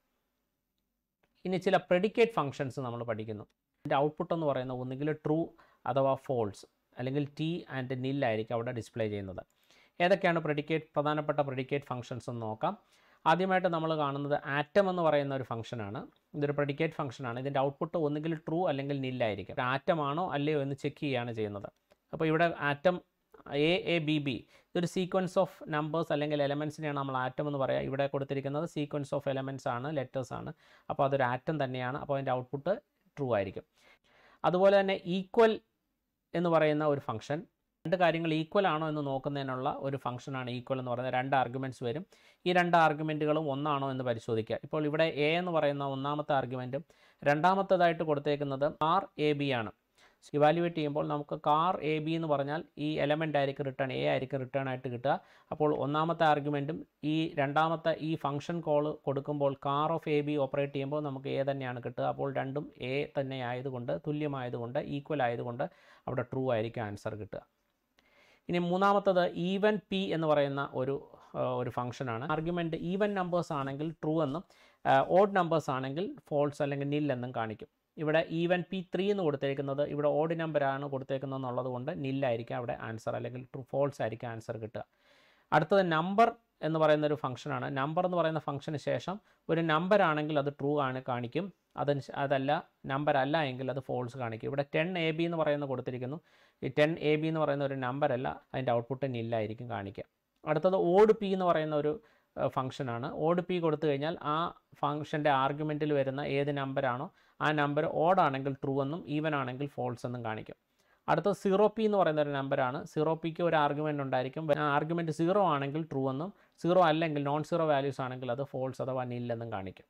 ഇനി ചില പ്രെഡിക്കേറ്റ് ഫങ്ഷൻസ് നമ്മൾ പഠിക്കുന്നു അതിൻ്റെ ഔട്ട്പുട്ട് എന്ന് പറയുന്നത് ഒന്നുകിൽ ട്രൂ അഥവാ ഫോൾസ് അല്ലെങ്കിൽ ടി ആൻഡ് നിൽ ആയിരിക്കും അവിടെ ഡിസ്പ്ലേ ചെയ്യുന്നത് ഏതൊക്കെയാണ് പ്രെഡിക്കേറ്റ് പ്രധാനപ്പെട്ട പ്രെഡിക്കേറ്റ് ഫങ്ഷൻസ് എന്ന് നോക്കാം ആദ്യമായിട്ട് നമ്മൾ കാണുന്നത് ആറ്റം എന്ന് പറയുന്ന ഒരു ഫംഗ്ഷനാണ് ഇതൊരു പ്രെഡിക്കേറ്റ് ഫംഗ്ഷനാണ് ഇതിൻ്റെ ഔട്ട്പുട്ട് ഒന്നുകിൽ ട്രൂ അല്ലെങ്കിൽ നില്ലായിരിക്കും ആറ്റം ആണോ അല്ലയോ എന്ന് ചെക്ക് ചെയ്യുകയാണ് ചെയ്യുന്നത് അപ്പോൾ ഇവിടെ atom A A B B ഇതൊരു സീക്വൻസ് ഓഫ് നമ്പേഴ്സ് അല്ലെങ്കിൽ എലമെൻസിനെയാണ് നമ്മൾ ആറ്റം എന്ന് പറയുക ഇവിടെ കൊടുത്തിരിക്കുന്നത് സീക്വൻസ് ഓഫ് എലമെൻസ് ആണ് ലെറ്റേഴ്സ് ആണ് അപ്പോൾ അതൊരു ആറ്റം തന്നെയാണ് അപ്പോൾ അതിൻ്റെ ഔട്ട്പുട്ട് ട്രൂ ആയിരിക്കും അതുപോലെ തന്നെ ഈക്വൽ എന്ന് പറയുന്ന ഒരു ഫംഗ്ഷൻ രണ്ട് കാര്യങ്ങൾ ഈക്വൽ ആണോ എന്ന് നോക്കുന്നതിനുള്ള ഒരു ഫംഗ്ഷനാണ് ഈക്വൽ എന്ന് പറയുന്നത് രണ്ട് ആർഗ്യുമെൻറ്റ്സ് വരും ഈ രണ്ട് ആർഗ്യുമെൻറ്റുകളും ഒന്നാണോ എന്ന് പരിശോധിക്കുക ഇപ്പോൾ ഇവിടെ എ എന്ന് പറയുന്ന ഒന്നാമത്തെ ആർഗ്യുമെൻറ്റും രണ്ടാമത്തേതായിട്ട് കൊടുത്തേക്കുന്നത് ആർ എ ബി ആണ് ഇവാലുവേറ്റ് ചെയ്യുമ്പോൾ നമുക്ക് കാർ എ ബി എന്ന് പറഞ്ഞാൽ ഈ എലമെൻ്റ് ആയിരിക്കും റിട്ടേൺ എ ആയിരിക്കും റിട്ടേൺ ആയിട്ട് കിട്ടുക അപ്പോൾ ഒന്നാമത്തെ ആർഗ്യുമെൻറ്റും ഈ രണ്ടാമത്തെ ഈ ഫംഗ്ഷൻ കോൾ കൊടുക്കുമ്പോൾ car of A B operate ചെയ്യുമ്പോൾ നമുക്ക് എ തന്നെയാണ് കിട്ടുക അപ്പോൾ രണ്ടും എ തന്നെ ആയതുകൊണ്ട് തുല്യമായതുകൊണ്ട് ഈക്വൽ ആയതുകൊണ്ട് അവിടെ ട്രൂ ആയിരിക്കും ആൻസർ കിട്ടുക ഇനി മൂന്നാമത്തത് ഈവൻ പി എന്ന് പറയുന്ന ഒരു ഒരു ഫംഗ്ഷനാണ് ആർഗ്യുമെൻറ്റ് ഈവൻ നമ്പേഴ്സ് ആണെങ്കിൽ ട്രൂ എന്നും ഓഡ് നമ്പേഴ്സ് ആണെങ്കിൽ ഫോൾസ് അല്ലെങ്കിൽ നിൽ എന്നും കാണിക്കും ഇവിടെ ഈവൻ പി ത്രീ എന്ന് കൊടുത്തേക്കുന്നത് ഇവിടെ ഓഡ് നമ്പറാണ് കൊടുത്തേക്കുന്നത് എന്നുള്ളത് കൊണ്ട് നില്ലായിരിക്കും അവിടെ ആൻസർ അല്ലെങ്കിൽ ട്രൂ ഫോൾസ് ആയിരിക്കും ആൻസർ കിട്ടുക അടുത്തത് നമ്പർ എന്ന് പറയുന്ന ഒരു ഫംഗ്ഷനാണ് നമ്പർ എന്ന് പറയുന്ന ഫംഗ്ഷന് ശേഷം ഒരു നമ്പർ ആണെങ്കിൽ അത് ട്രൂ ആണ് കാണിക്കും അതിന് അതല്ല നമ്പർ അല്ല എങ്കിൽ അത് ഫോൾസ് കാണിക്കും ഇവിടെ ടെൻ എ ബി എന്ന് പറയുന്ന കൊടുത്തിരിക്കുന്നു ഈ ടെൻ എ ബി എന്ന് പറയുന്ന ഒരു നമ്പർ അല്ല അതിൻ്റെ ഔട്ട്പുട്ട് നില്ലായിരിക്കും കാണിക്കുക അടുത്തത് ഓഡ് പി എന്ന് പറയുന്ന ഒരു ഫംഗ്ഷനാണ് ഓഡ് പി കൊടുത്തു കഴിഞ്ഞാൽ ആ ഫംഗ്ഷൻ്റെ ആർഗ്യുമെൻറ്റിൽ വരുന്ന ഏത് നമ്പറാണോ ആ നമ്പർ ഓഡ് ആണെങ്കിൽ ട്രൂ എന്നും ഈവൻ ആണെങ്കിൽ ഫോൾസ് എന്നും കാണിക്കും അടുത്തത് സീറോ പി എന്ന് പറയുന്ന ഒരു നമ്പറാണ് സീറോ പിക്ക് ഒരു ആർഗ്യുമെൻ്റ് ഉണ്ടായിരിക്കും ആർഗ്യുമെൻറ്റ് സീറോ ആണെങ്കിൽ ട്രൂ എന്നും സീറോ അല്ലെങ്കിൽ നോൺ സീറോ വാല്യൂസ് ആണെങ്കിൽ അത് ഫോൾസ് അഥവാ നില്ലെന്നും കാണിക്കും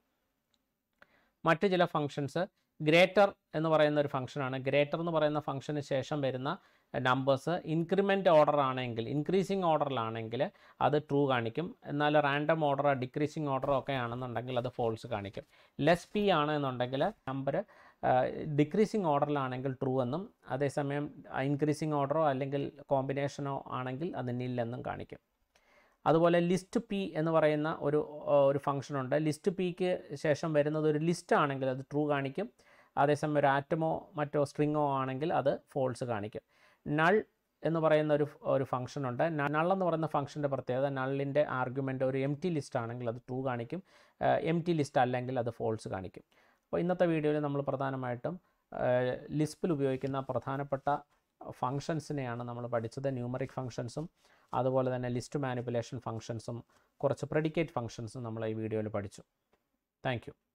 മറ്റ് ചില ഫങ്ഷൻസ് ഗ്രേറ്റർ എന്ന് പറയുന്ന ഒരു ഫംഗ്ഷനാണ് ഗ്രേറ്റർ എന്ന് പറയുന്ന ഫംഗ്ഷന് ശേഷം വരുന്ന നമ്പേഴ്സ് ഇൻക്രിമെൻ്റ് ഓർഡർ ആണെങ്കിൽ ഇൻക്രീസിങ് ഓർഡറിലാണെങ്കിൽ അത് ട്രൂ കാണിക്കും എന്നാൽ റാൻഡം ഓർഡർ ഡിക്രീസിങ് ഓർഡർ ഒക്കെ ആണെന്നുണ്ടെങ്കിൽ അത് ഫോൾസ് കാണിക്കും ലെസ് പി ആണ് എന്നുണ്ടെങ്കിൽ നമ്പർ ഡിക്രീസിങ് ഓർഡറിലാണെങ്കിൽ ട്രൂ എന്നും അതേസമയം ഇൻക്രീസിങ് ഓർഡറോ അല്ലെങ്കിൽ കോമ്പിനേഷനോ ആണെങ്കിൽ അത് നില്ലെന്നും കാണിക്കും അതുപോലെ ലിസ്റ്റ് പി എന്ന് പറയുന്ന ഒരു ഒരു ഫംഗ്ഷൻ ഉണ്ട് ലിസ്റ്റ് പിക്ക് ശേഷം വരുന്നത് ഒരു ലിസ്റ്റ് ആണെങ്കിൽ അത് ട്രൂ കാണിക്കും അതേസമയം ഒരു ആറ്റമോ മറ്റോ സ്ട്രിങ്ങോ ആണെങ്കിൽ അത് ഫോൾസ് കാണിക്കും നൾ എന്ന് പറയുന്ന ഒരു ഒരു ഫംഗ്ഷൻ ഉണ്ട് നൾ എന്ന് പറയുന്ന ഫംഗ്ഷൻ്റെ പ്രത്യേകത നള്ളിൻ്റെ ആർഗ്യുമെൻ്റ് ഒരു എം ടി ലിസ്റ്റ് ആണെങ്കിൽ അത് ട്രൂ കാണിക്കും എം ടി ലിസ്റ്റ് അല്ലെങ്കിൽ അത് ഫോൾസ് കാണിക്കും അപ്പോൾ ഇന്നത്തെ വീഡിയോയിൽ നമ്മൾ പ്രധാനമായിട്ടും ലിസ്പിൽ ഉപയോഗിക്കുന്ന പ്രധാനപ്പെട്ട ഫങ്ഷൻസിനെയാണ് നമ്മൾ പഠിച്ചത് ന്യൂമറിക് ഫങ്ഷൻസും അതുപോലെ തന്നെ ലിസ്റ്റ് മാനിപ്പുലേഷൻ ഫങ്ഷൻസും കുറച്ച് പ്രെഡിക്കേറ്റ് ഫങ്ഷൻസും നമ്മൾ ഈ വീഡിയോയിൽ പഠിച്ചു താങ്ക്